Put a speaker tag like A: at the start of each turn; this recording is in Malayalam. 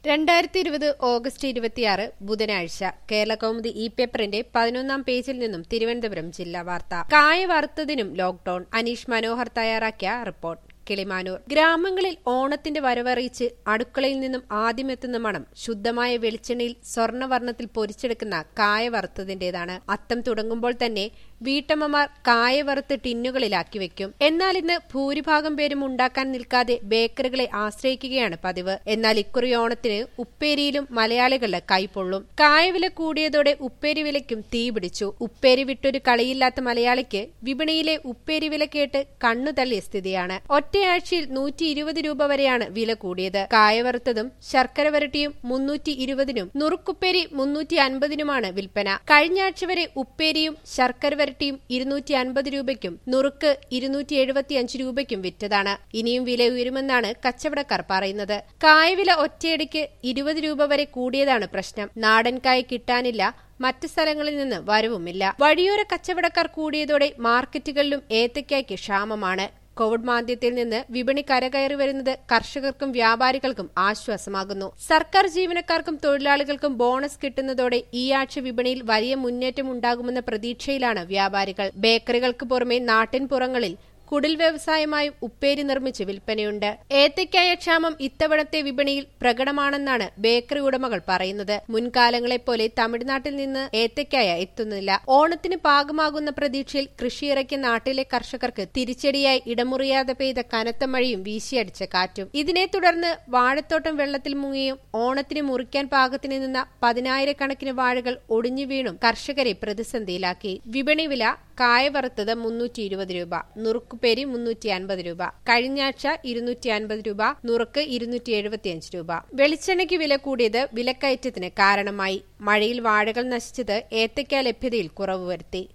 A: രണ്ടായിരത്തി ഇരുപത് ഓഗസ്റ്റ് ഇരുപത്തിയാറ് ബുധനാഴ്ച കേരള കൗമുദി ഇ പേപ്പറിന്റെ പതിനൊന്നാം പേജിൽ നിന്നും തിരുവനന്തപുരം ജില്ലാ വാർത്ത കായ വറുത്തതിനും ലോക്ഡൌൺ അനീഷ് മനോഹർ തയ്യാറാക്കിയ റിപ്പോർട്ട് കിളിമാനൂർ ഗ്രാമങ്ങളിൽ ഓണത്തിന്റെ വരവറിയിച്ച് അടുക്കളയിൽ നിന്നും ആദ്യമെത്തുന്ന മണം ശുദ്ധമായ വെളിച്ചെണ്ണയിൽ സ്വർണ്ണവർണ്ണത്തിൽ പൊരിച്ചെടുക്കുന്ന കായ വറുത്തതിന്റേതാണ് അത്തം തുടങ്ങുമ്പോൾ തന്നെ വീട്ടമ്മമാർ കായ വറുത്ത് ടിന്നുകളിലാക്കി വെക്കും എന്നാൽ ഇന്ന് ഭൂരിഭാഗം പേരും ഉണ്ടാക്കാൻ നിൽക്കാതെ ബേക്കറികളെ ആശ്രയിക്കുകയാണ് പതിവ് എന്നാൽ ഇക്കുറി ഓണത്തിന് ഉപ്പേരിയിലും മലയാളികളുടെ കൈപ്പൊള്ളും കായവില കൂടിയതോടെ ഉപ്പേരി വിലയ്ക്കും തീ പിടിച്ചു ഉപ്പേരി വിട്ടൊരു കളിയില്ലാത്ത മലയാളിക്ക് വിപണിയിലെ ഉപ്പേരി വില കേട്ട് കണ്ണു തള്ളിയ സ്ഥിതിയാണ് ഒറ്റയാഴ്ചയിൽ നൂറ്റി ഇരുപത് രൂപ വരെയാണ് വില കൂടിയത് കായ വറുത്തതും ശർക്കര വരട്ടിയും മുന്നൂറ്റി ഇരുപതിനും നുറുക്കുപ്പേരി മുന്നൂറ്റി അൻപതിനുമാണ് വിൽപ്പന കഴിഞ്ഞ ആഴ്ച വരെ ഉപ്പേരിയും ശർക്കര വരട്ടിയും ഇരുന്നൂറ്റി അൻപത് രൂപയ്ക്കും നുറുക്ക് ഇരുന്നൂറ്റി എഴുപത്തിയഞ്ച് രൂപയ്ക്കും വിറ്റതാണ് ഇനിയും വില ഉയരുമെന്നാണ് കച്ചവടക്കാർ പറയുന്നത് കായവില ഒറ്റയടിക്ക് ഇരുപത് രൂപ വരെ കൂടിയതാണ് പ്രശ്നം നാടൻ കായ കിട്ടാനില്ല മറ്റ് സ്ഥലങ്ങളിൽ നിന്ന് വരവുമില്ല വഴിയോര കച്ചവടക്കാർ കൂടിയതോടെ മാർക്കറ്റുകളിലും ഏത്തയ്ക്കായ്ക്ക് ക്ഷാമമാണ് കോവിഡ് മാന്ദ്യത്തിൽ നിന്ന് വിപണി കരകയറി വരുന്നത് കർഷകർക്കും വ്യാപാരികൾക്കും ആശ്വാസമാകുന്നു സർക്കാർ ജീവനക്കാർക്കും തൊഴിലാളികൾക്കും ബോണസ് കിട്ടുന്നതോടെ ഈ ആഴ്ച വിപണിയിൽ വലിയ മുന്നേറ്റം ഉണ്ടാകുമെന്ന പ്രതീക്ഷയിലാണ് വ്യാപാരികൾ ബേക്കറികൾക്ക് പുറമെ നാട്ടിൻപുറങ്ങളിൽ കുടിൽ വ്യവസായമായും ഉപ്പേരി നിർമ്മിച്ച് വിൽപ്പനയുണ്ട് ഏത്തയ്ക്കായ ക്ഷാമം ഇത്തവണത്തെ വിപണിയിൽ പ്രകടമാണെന്നാണ് ബേക്കറി ഉടമകൾ പറയുന്നത് മുൻകാലങ്ങളെപ്പോലെ തമിഴ്നാട്ടിൽ നിന്ന് ഏത്തയ്ക്കായ എത്തുന്നില്ല ഓണത്തിന് പാകമാകുന്ന പ്രതീക്ഷയിൽ കൃഷിയിറക്കിയ നാട്ടിലെ കർഷകർക്ക് തിരിച്ചടിയായി ഇടമുറിയാതെ പെയ്ത കനത്ത മഴയും വീശിയടിച്ച കാറ്റും ഇതിനെ തുടർന്ന് വാഴത്തോട്ടം വെള്ളത്തിൽ മുങ്ങിയും ഓണത്തിന് മുറിക്കാൻ പാകത്തിന് നിന്ന പതിനായിരക്കണക്കിന് വാഴകൾ ഒടിഞ്ഞു വീണും കർഷകരെ പ്രതിസന്ധിയിലാക്കി വിപണി വില കായ വറുത്തത് മുന്നൂറ്റി ഇരുപത് രൂപ നുറുക്കുപേരി മുന്നൂറ്റി അൻപത് രൂപ കഴിഞ്ഞാഴ്ച ഇരുന്നൂറ്റി അൻപത് രൂപ നുറുക്ക് ഇരുന്നൂറ്റി എഴുപത്തിയഞ്ച് രൂപ വെളിച്ചെണ്ണയ്ക്ക് വില കൂടിയത് വിലക്കയറ്റത്തിന് കാരണമായി മഴയിൽ വാഴകൾ നശിച്ചത് ഏത്തയ്ക്ക ലഭ്യതയിൽ കുറവ് വരുത്തി